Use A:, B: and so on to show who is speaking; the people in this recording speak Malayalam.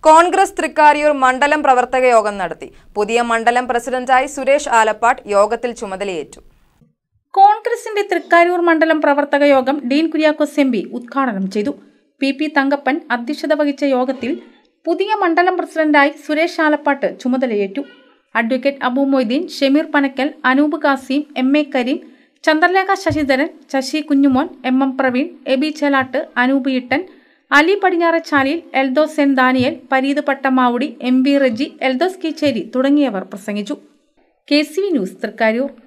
A: കോൺഗ്രസ് തൃക്കാരിയൂർ മണ്ഡലം പ്രവർത്തക യോഗം നടത്തി പുതിയ മണ്ഡലം പ്രസിഡന്റായി സുരേഷ് ആലപ്പാട്ട് യോഗത്തിൽ ചുമതലയേറ്റു
B: കോൺഗ്രസിന്റെ തൃക്കാരൂർ മണ്ഡലം പ്രവർത്തക യോഗം ഡീൻ കുര്യാക്കോസ് എം പി ഉദ്ഘാടനം ചെയ്തു പി പി തങ്കപ്പൻ അധ്യക്ഷത വഹിച്ച യോഗത്തിൽ പുതിയ മണ്ഡലം പ്രസിഡന്റായി സുരേഷ് ആലപ്പാട്ട് ചുമതലയേറ്റു advocate Abu Moideen Shameer Panakkal Anoop Kasim M A Kareem Chandralekha Sasidharan Sasi Kunjumon M M Praveen Aby Chelatt Anoop Ittan Ali Padinjarachalil Eldhose N Daniel Pareeth Pattamavudi M V Reji Eldhose Keecheri തുടങ്ങിയവർ പ്രസംഗിച്ചു K C V news Thrikkaroor